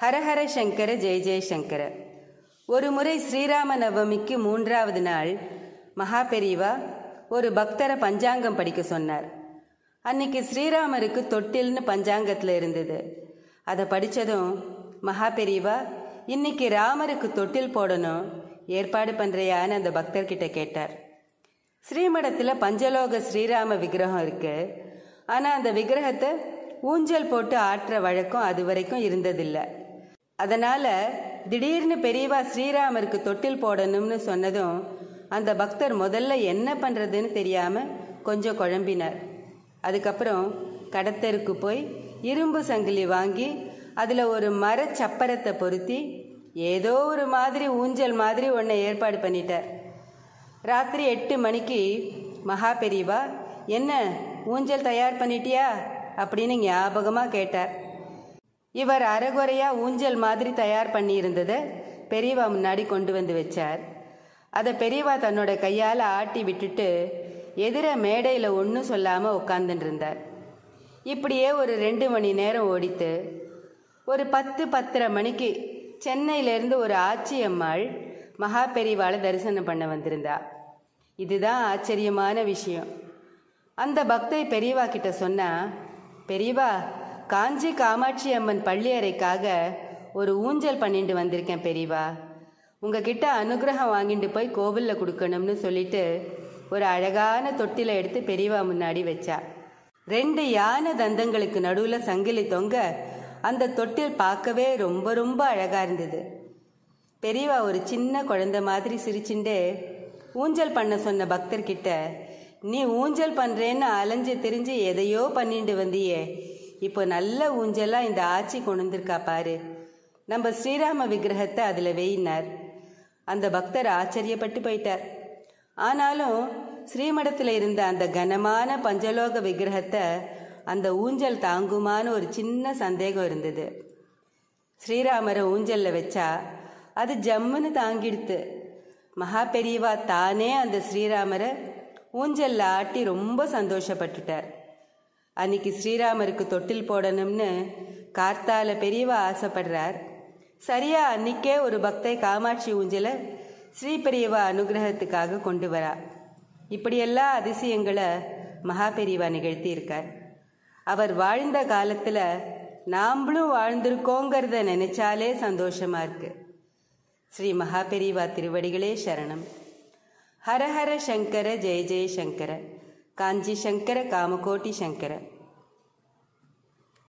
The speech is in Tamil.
ஹரஹர சங்கர ஜெய ஜெயசங்கர ஒரு முறை ஸ்ரீராம நவமிக்கு மூன்றாவது நாள் மகா பெரியவா ஒரு பக்தரை பஞ்சாங்கம் படிக்க சொன்னார் அன்னைக்கு ஸ்ரீராமருக்கு தொட்டில்னு பஞ்சாங்கத்தில் இருந்தது அதை படித்ததும் மகா பெரியவா இன்னைக்கு ராமருக்கு தொட்டில் போடணும் ஏற்பாடு பண்ணுறியான்னு அந்த பக்தர்கிட்ட கேட்டார் ஸ்ரீமடத்தில் பஞ்சலோக ஸ்ரீராம விக்கிரகம் இருக்கு ஆனால் அந்த விக்கிரகத்தை ஊஞ்சல் போட்டு ஆட்டுற வழக்கம் அது வரைக்கும் இருந்ததில்லை அதனால திடீர்னு பெரியவா ஸ்ரீராமருக்கு தொட்டில் போடணும்னு சொன்னதும் அந்த பக்தர் முதல்ல என்ன பண்ணுறதுன்னு தெரியாமல் கொஞ்சம் குழம்பினார் அதுக்கப்புறம் கடத்தருக்கு போய் இரும்பு சங்கிலி வாங்கி அதில் ஒரு மரச் சப்பரத்தை பொருத்தி ஏதோ ஒரு மாதிரி ஊஞ்சல் மாதிரி ஒன்றை ஏற்பாடு பண்ணிட்டார் ராத்திரி எட்டு மணிக்கு மகா பெரியவா என்ன ஊஞ்சல் தயார் பண்ணிட்டியா அப்படின்னு ஞாபகமாக கேட்டார் இவர் அரைகுறையா ஊஞ்சல் மாதிரி தயார் பண்ணியிருந்ததை பெரியவா முன்னாடி கொண்டு வந்து வச்சார் அதை பெரியவா தன்னோட கையால் ஆட்டி விட்டுட்டு எதிர மேடையில் ஒன்றும் சொல்லாமல் உட்காந்துட்டு இருந்தார் இப்படியே ஒரு ரெண்டு மணி நேரம் ஓடித்து ஒரு பத்து பத்தரை மணிக்கு சென்னையிலேருந்து ஒரு ஆச்சி அம்மாள் மகா பெரியவாளை தரிசனம் பண்ண வந்திருந்தா இதுதான் ஆச்சரியமான விஷயம் அந்த பக்தை பெரியவா கிட்ட சொன்னா பெரியவா காஞ்சி காமாட்சி அம்மன் பள்ளி அறைக்காக ஒரு ஊஞ்சல் பண்ணிட்டு வந்திருக்கேன் பெரியவா உங்ககிட்ட அனுகிரகம் வாங்கிட்டு போய் கோவிலில் கொடுக்கணும்னு சொல்லிட்டு ஒரு அழகான தொட்டில எடுத்து பெரியவா முன்னாடி வச்சா ரெண்டு யானை தந்தங்களுக்கு நடுவில் சங்கிலி தொங்க அந்த தொட்டில் பார்க்கவே ரொம்ப ரொம்ப அழகா இருந்தது பெரியவா ஒரு சின்ன குழந்தை மாதிரி சிரிச்சுண்டே ஊஞ்சல் பண்ண சொன்ன பக்தர்கிட்ட நீ ஊஞ்சல் பண்றேன்னு அலைஞ்சு திரிஞ்சு எதையோ பண்ணிட்டு வந்தியே இப்போ நல்ல ஊஞ்சலா இந்த ஆச்சி கொண்டு வந்திருக்கா பாரு நம்ம ஸ்ரீராம விக்கிரகத்தை அதில் வெயினார் அந்த பக்தர் ஆச்சரியப்பட்டு போயிட்டார் ஆனாலும் ஸ்ரீமடத்தில் இருந்த அந்த கனமான பஞ்சலோக விக்கிரகத்தை அந்த ஊஞ்சல் தாங்குமான்னு ஒரு சின்ன சந்தேகம் இருந்தது ஸ்ரீராமரை ஊஞ்சல்ல வச்சா அது ஜம்முன்னு தாங்கிடுத்து மகா பெரியவா தானே அந்த ஸ்ரீராமரை ஊஞ்சல்ல ஆட்டி ரொம்ப சந்தோஷப்பட்டுட்டார் அன்னைக்கு ஸ்ரீராமருக்கு தொட்டில் போடணும்னு கார்த்தால பெரியவா ஆசைப்படுறார் சரியா அன்னைக்கே ஒரு பக்தை காமாட்சி ஊஞ்சலை ஸ்ரீ பெரியவா அனுகிரகத்துக்காக கொண்டு வரா இப்படியெல்லாம் அதிசயங்களை மகா பெரியவா நிகழ்த்தி இருக்கார் அவர் வாழ்ந்த காலத்துல நாம்ளும் வாழ்ந்திருக்கோங்கிறத நினைச்சாலே சந்தோஷமா இருக்கு ஸ்ரீ மகா பெரியவா திருவடிகளே சரணம் ஹரஹர சங்கர ஜெய ஜெய சங்கர காஞ்சி சங்கர காமகோட்டி சங்கர